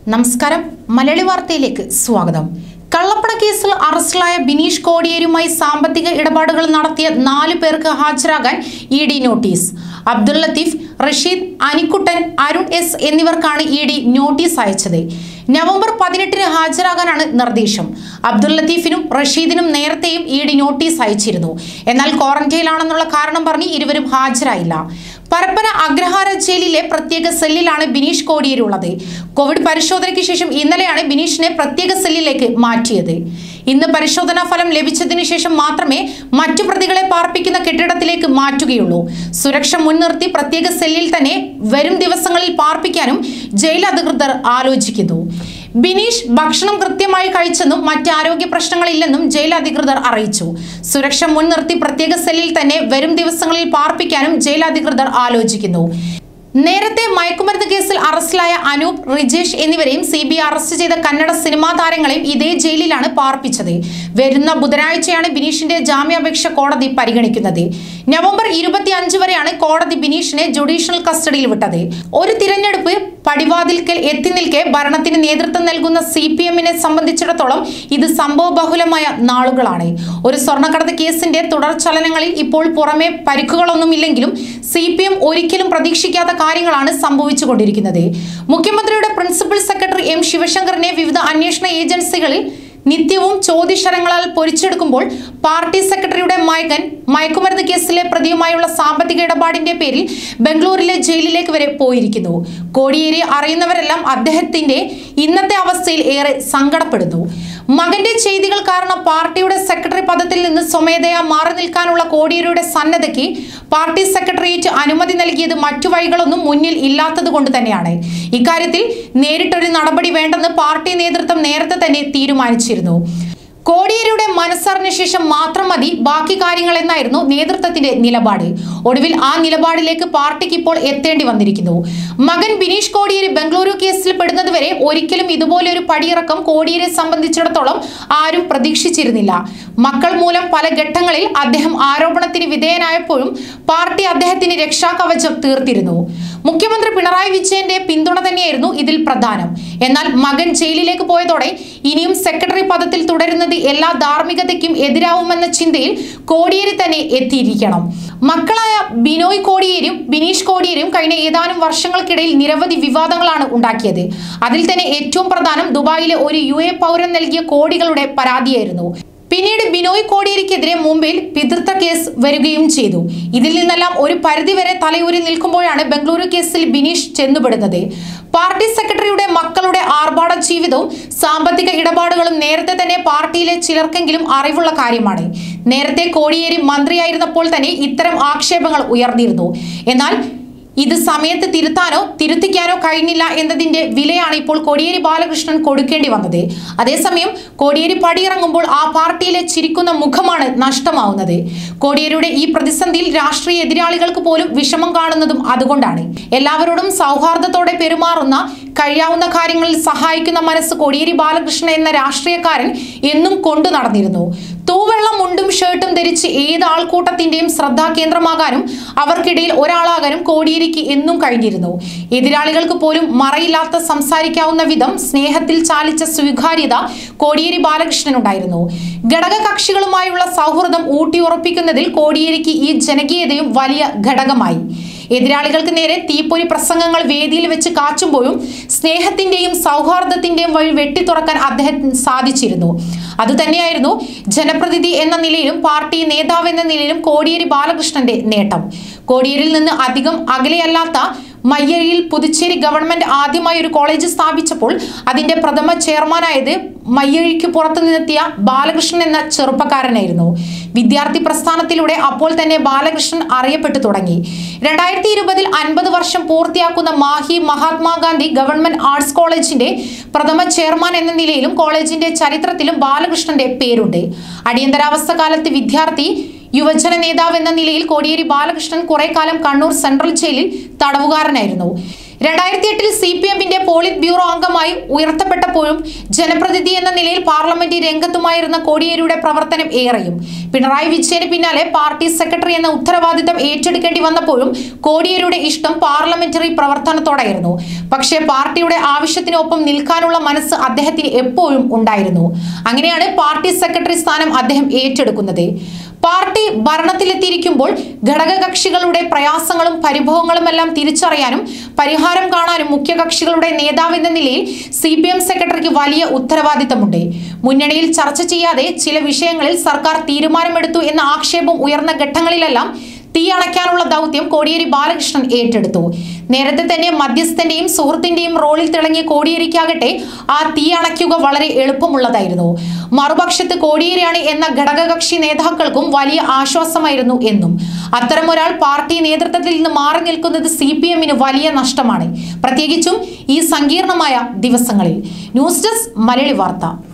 നമസ്കാരം മലയാളി വാർത്തയിലേക്ക് സ്വാഗതം കള്ളപ്പണ കേസിൽ അറസ്റ്റിലായ ബിനീഷ് കോടിയേരുമായി സാമ്പത്തിക ഇടപാടുകൾ നടത്തിയ നാലു പേർക്ക് ഹാജരാകാൻ E D notice Abdul Latheef Rasheed Anikuttan Arun S എന്നിവർക്കാണ് ഇ ഡി നോട്ടീസ് അയച്ചത് നവംബർ പതിനെട്ടിന് ഹാജരാകാനാണ് നിർദ്ദേശം അബ്ദുൾ ലത്തീഫിനും റഷീദിനും നേരത്തെയും ഇ ഡി നോട്ടീസ് അയച്ചിരുന്നു എന്നാൽ ക്വാറന്റൈനിലാണെന്നുള്ള കാരണം പറഞ്ഞ് ഇരുവരും ഹാജരായില്ല പരപ്പന അഗ്രഹാര ജയിലിലെ പ്രത്യേക സെല്ലിലാണ് ബിനീഷ് കോടിയേരുള്ളത് കോവിഡ് പരിശോധനയ്ക്ക് ശേഷം ഇന്നലെയാണ് ബിനീഷിനെ പ്രത്യേക സെല്ലിലേക്ക് മാറ്റിയത് ഇന്ന് പരിശോധനാ ഫലം ലഭിച്ചതിന് ശേഷം മാത്രമേ മറ്റു പ്രതികളെ പാർപ്പിക്കുന്ന കെട്ടിടത്തിലേക്ക് മാറ്റുകയുള്ളൂ സുരക്ഷ മുൻനിർത്തി പ്രത്യേക സെല്ലിൽ തന്നെ വരും ദിവസങ്ങളിൽ പാർപ്പിക്കാനും ജയിൽ അധികൃതർ ആലോചിക്കുന്നു ബിനീഷ് ഭക്ഷണം കൃത്യമായി കഴിച്ചെന്നും മറ്റ് ആരോഗ്യ പ്രശ്നങ്ങളില്ലെന്നും ജയിൽ അധികൃതർ അറിയിച്ചു സുരക്ഷ മുൻനിർത്തി പ്രത്യേക സെല്ലിൽ തന്നെ വരും ദിവസങ്ങളിൽ പാർപ്പിക്കാനും ജയിൽ അധികൃതർ ആലോചിക്കുന്നു നേരത്തെ മയക്കുമരുന്ന് കേസിൽ അറസ്റ്റിലായ അനൂപ് റിജേഷ് എന്നിവരെയും സി ബി അറസ്റ്റ് ചെയ്ത കന്നഡ സിനിമാ താരങ്ങളെയും ഇതേ ജയിലിലാണ് പാർപ്പിച്ചത് വരുന്ന ബുധനാഴ്ചയാണ് ബിനീഷിന്റെ ജാമ്യാപേക്ഷ കോടതി പരിഗണിക്കുന്നത് നവംബർ ഇരുപത്തി അഞ്ച് വരെയാണ് കോടതി ബിനീഷിനെ ജുഡീഷ്യൽ കസ്റ്റഡിയിൽ വിട്ടത് ഒരു തിരഞ്ഞെടുപ്പ് പടിവാതിൽക്കൽ എത്തി നിൽക്കെ ഭരണത്തിന് നേതൃത്വം നൽകുന്ന സി പി എമ്മിനെ സംബന്ധിച്ചിടത്തോളം ഇത് സംഭവബഹുലമായ നാളുകളാണ് ഒരു സ്വർണ്ണക്കടത്ത് കേസിന്റെ തുടർചലനങ്ങളിൽ ഇപ്പോൾ പുറമെ പരിക്കുകളൊന്നുമില്ലെങ്കിലും സി പി എം ഒരിക്കലും പ്രതീക്ഷിക്കാത്ത കാര്യങ്ങളാണ് സംഭവിച്ചുകൊണ്ടിരിക്കുന്നത് മുഖ്യമന്ത്രിയുടെ പ്രിൻസിപ്പൽ സെക്രട്ടറി എം ശിവശങ്കറിനെ വിവിധ അന്വേഷണ ഏജൻസികളിൽ നിത്യവും ചോദ്യശരങ്ങളാൽ പൊരിച്ചെടുക്കുമ്പോൾ പാർട്ടി സെക്രട്ടറിയുടെ മകൻ മയക്കുമരുന്ന് കേസിലെ പ്രതിയുമായുള്ള സാമ്പത്തിക ഇടപാടിന്റെ പേരിൽ ബംഗളൂരിലെ ജയിലിലേക്ക് വരെ പോയിരിക്കുന്നു കോടിയേരി അറിയുന്നവരെല്ലാം അദ്ദേഹത്തിന്റെ ഇന്നത്തെ അവസ്ഥയിൽ ഏറെ സങ്കടപ്പെടുന്നു മകന്റെ ചെയ്തികൾ കാരണം പാർട്ടിയുടെ സെക്രട്ടറി പദത്തിൽ നിന്ന് സ്വമേധയാ മാറി നിൽക്കാനുള്ള കോടിയേരിയുടെ സന്നദ്ധയ്ക്ക് പാർട്ടി സെക്രട്ടേറിയറ്റ് അനുമതി നൽകിയത് മറ്റു വഴികളൊന്നും മുന്നിൽ ഇല്ലാത്തത് കൊണ്ട് തന്നെയാണ് ഇക്കാര്യത്തിൽ നേരിട്ടൊരു നടപടി വേണ്ടെന്ന് പാർട്ടി നേതൃത്വം നേരത്തെ തന്നെ തീരുമാനിച്ചിരുന്നു കോടിയേരിയുടെ മനസ്സറിഞ്ഞ ശേഷം മാത്രം മതി ബാക്കി കാര്യങ്ങൾ എന്നായിരുന്നു നേതൃത്വത്തിന്റെ നിലപാട് ഒടുവിൽ ആ നിലപാടിലേക്ക് പാർട്ടിക്ക് ഇപ്പോൾ എത്തേണ്ടി വന്നിരിക്കുന്നു മകൻ ബിനീഷ് കോടിയേരി ബംഗളൂരു കേസിൽ പെടുന്നതുവരെ ഒരിക്കലും ഇതുപോലെ ഒരു പടിയിറക്കം കോടിയേരിയെ സംബന്ധിച്ചിടത്തോളം ആരും പ്രതീക്ഷിച്ചിരുന്നില്ല മക്കൾ മൂലം പല ഘട്ടങ്ങളിൽ അദ്ദേഹം ആരോപണത്തിന് വിധേയനായപ്പോഴും പാർട്ടി അദ്ദേഹത്തിന് രക്ഷാകവചം തീർത്തിരുന്നു മുഖ്യമന്ത്രി പിണറായി വിജയന്റെ പിന്തുണ തന്നെയായിരുന്നു ഇതിൽ പ്രധാനം എന്നാൽ മകൻ ജയിലിലേക്ക് പോയതോടെ ഇനിയും സെക്രട്ടറി പദത്തിൽ തുടരുന്നത് എല്ലാ ധാർമ്മികതയ്ക്കും എതിരാവുമെന്ന ചിന്തയിൽ കോടിയേരി തന്നെ എത്തിയിരിക്കണം മക്കളായ ബിനോയ് കോടിയേരും ബിനീഷ് കോടിയേരും കഴിഞ്ഞ ഏതാനും വർഷങ്ങൾക്കിടയിൽ നിരവധി വിവാദങ്ങളാണ് ഉണ്ടാക്കിയത് അതിൽ തന്നെ ഏറ്റവും പ്രധാനം ദുബായിലെ ഒരു യു എ പൗരൻ നൽകിയ കോടികളുടെ പരാതിയായിരുന്നു പിന്നീട് ബിനോയ് കോടിയേരിക്കെതിരെ മുംബൈയിൽ പിതൃത്വ കേസ് വരികയും ചെയ്തു ഇതിൽ നിന്നെല്ലാം ഒരു പരിധിവരെ തലയൂരി നിൽക്കുമ്പോഴാണ് ബംഗളൂരു കേസിൽ ബിനീഷ് ചെന്നുപെടുന്നത് പാർട്ടി സെക്രട്ടറിയുടെ മക്കളുടെ ആർഭാട ജീവിതവും സാമ്പത്തിക ഇടപാടുകളും നേരത്തെ തന്നെ പാർട്ടിയിലെ ചിലർക്കെങ്കിലും അറിവുള്ള കാര്യമാണ് നേരത്തെ കോടിയേരി മന്ത്രിയായിരുന്നപ്പോൾ തന്നെ ഇത്തരം ആക്ഷേപങ്ങൾ ഉയർന്നിരുന്നു എന്നാൽ ഇത് സമയത്ത് തിരുത്താനോ തിരുത്തിക്കാനോ കഴിഞ്ഞില്ല എന്നതിന്റെ വിലയാണ് ഇപ്പോൾ കോടിയേരി ബാലകൃഷ്ണൻ കൊടുക്കേണ്ടി വന്നത് അതേസമയം കോടിയേരി പടിയിറങ്ങുമ്പോൾ ആ പാർട്ടിയിലെ ചിരിക്കുന്ന മുഖമാണ് നഷ്ടമാവുന്നത് കോടിയേരിയുടെ ഈ പ്രതിസന്ധിയിൽ രാഷ്ട്രീയ എതിരാളികൾക്ക് പോലും വിഷമം കാണുന്നതും അതുകൊണ്ടാണ് എല്ലാവരോടും സൗഹാർദ്ദത്തോടെ പെരുമാറുന്ന കഴിയാവുന്ന കാര്യങ്ങളിൽ സഹായിക്കുന്ന മനസ്സ് കോടിയേരി ബാലകൃഷ്ണൻ എന്ന രാഷ്ട്രീയക്കാരൻ എന്നും കൊണ്ടു നടന്നിരുന്നു തൂവെള്ളം മുണ്ടും ഷർട്ടും ധരിച്ച് ഏത് ആൾക്കൂട്ടത്തിന്റെയും ശ്രദ്ധാകേന്ദ്രമാകാനും അവർക്കിടയിൽ ഒരാളാകാനും കോടിയേരിക്ക് എന്നും കഴിഞ്ഞിരുന്നു എതിരാളികൾക്ക് പോലും മറയില്ലാത്ത സംസാരിക്കാവുന്ന വിധം സ്നേഹത്തിൽ ചാലിച്ച സ്വീകാര്യത കോടിയേരി ബാലകൃഷ്ണനുണ്ടായിരുന്നു ഘടക കക്ഷികളുമായുള്ള സൗഹൃദം ഊട്ടിയുറപ്പിക്കുന്നതിൽ കോടിയേരിക്ക് ഈ ജനകീയതയും വലിയ ഘടകമായി എതിരാളികൾക്ക് നേരെ തീപ്പൊരി പ്രസംഗങ്ങൾ വേദിയിൽ വെച്ച് കാച്ചുമ്പോഴും സ്നേഹത്തിന്റെയും സൗഹാർദ്ദത്തിന്റെയും വഴി വെട്ടിത്തുറക്കാൻ അദ്ദേഹത്തിന് സാധിച്ചിരുന്നു അതുതന്നെയായിരുന്നു ജനപ്രതിനിധി എന്ന നിലയിലും പാർട്ടി നേതാവ് എന്ന നിലയിലും കോടിയേരി ബാലകൃഷ്ണന്റെ നേട്ടം കോടിയേരിയിൽ നിന്ന് അധികം അകലെയല്ലാത്ത മയ്യഴിയിൽ പുതുച്ചേരി ഗവൺമെന്റ് ആദ്യമായി ഒരു കോളേജ് സ്ഥാപിച്ചപ്പോൾ അതിന്റെ പ്രഥമ ചെയർമാനായത് മയ്യഴിക്ക് പുറത്തു നിന്നെത്തിയ ബാലകൃഷ്ണൻ എന്ന ചെറുപ്പക്കാരനായിരുന്നു വിദ്യാർത്ഥി പ്രസ്ഥാനത്തിലൂടെ അപ്പോൾ തന്നെ ബാലകൃഷ്ണൻ അറിയപ്പെട്ടു തുടങ്ങി രണ്ടായിരത്തി ഇരുപതിൽ അൻപത് വർഷം പൂർത്തിയാക്കുന്ന മാഹി മഹാത്മാഗാന്ധി ഗവൺമെന്റ് ആർട്സ് കോളേജിന്റെ പ്രഥമ ചെയർമാൻ എന്ന നിലയിലും കോളേജിന്റെ ചരിത്രത്തിലും ബാലകൃഷ്ണന്റെ പേരുണ്ട് അടിയന്തരാവസ്ഥ കാലത്ത് വിദ്യാർത്ഥി യുവജന നേതാവ് എന്ന നിലയിൽ കോടിയേരി ബാലകൃഷ്ണൻ കുറെ കാലം കണ്ണൂർ സെൻട്രൽ ജയിലിൽ തടവുകാരനായിരുന്നു രണ്ടായിരത്തി എട്ടിൽ സി പി എമ്മിന്റെ പോളിറ്റ് ബ്യൂറോ അംഗമായി ഉയർത്തപ്പെട്ടപ്പോഴും ജനപ്രതിനിധി എന്ന നിലയിൽ പാർലമെന്റ് രംഗത്തുമായിരുന്ന കോടിയേരിയുടെ പ്രവർത്തനം ഏറെയും പിണറായി വിജയന് പിന്നാലെ പാർട്ടി സെക്രട്ടറി എന്ന ഉത്തരവാദിത്തം ഏറ്റെടുക്കേണ്ടി വന്നപ്പോഴും കോടിയേരിയുടെ ഇഷ്ടം പാർലമെന്ററി പ്രവർത്തനത്തോടായിരുന്നു പക്ഷേ പാർട്ടിയുടെ ആവശ്യത്തിനൊപ്പം നിൽക്കാനുള്ള മനസ്സ് അദ്ദേഹത്തിന് എപ്പോഴും ഉണ്ടായിരുന്നു അങ്ങനെയാണ് പാർട്ടി സെക്രട്ടറി സ്ഥാനം അദ്ദേഹം ഏറ്റെടുക്കുന്നത് പാർട്ടി ഭരണത്തിലെത്തിയിരിക്കുമ്പോൾ ഘടകകക്ഷികളുടെ പ്രയാസങ്ങളും പരിഭവങ്ങളും എല്ലാം തിരിച്ചറിയാനും പരിഹാരം കാണാനും മുഖ്യകക്ഷികളുടെ നേതാവെന്ന നിലയിൽ സി പി എം സെക്രട്ടറിക്ക് വലിയ ഉത്തരവാദിത്തമുണ്ട് മുന്നണിയിൽ ചർച്ച ചെയ്യാതെ ചില വിഷയങ്ങളിൽ സർക്കാർ തീരുമാനമെടുത്തു എന്ന ആക്ഷേപം ഉയർന്ന ഘട്ടങ്ങളിലെല്ലാം തീ അണയ്ക്കാനുള്ള ദൗത്യം കോടിയേരി ബാലകൃഷ്ണൻ ഏറ്റെടുത്തു നേരത്തെ തന്നെ മധ്യസ്ഥന്റെയും സുഹൃത്തിന്റെയും റോളിൽ തിളങ്ങിയ കോടിയേരിക്കാകട്ടെ ആ തീ അണയ്ക്കുക വളരെ എളുപ്പമുള്ളതായിരുന്നു മറുപക്ഷത്ത് കോടിയേരിയാണ് എന്ന ഘടകകക്ഷി നേതാക്കൾക്കും വലിയ ആശ്വാസമായിരുന്നു എന്നും അത്തരമൊരാൾ പാർട്ടി നേതൃത്വത്തിൽ നിന്ന് മാറി നിൽക്കുന്നത് സി പി എമ്മിന് വലിയ നഷ്ടമാണ് പ്രത്യേകിച്ചും ഈ സങ്കീർണമായ ദിവസങ്ങളിൽ ന്യൂസ് ഡെസ്ക് മലയാളി വാർത്ത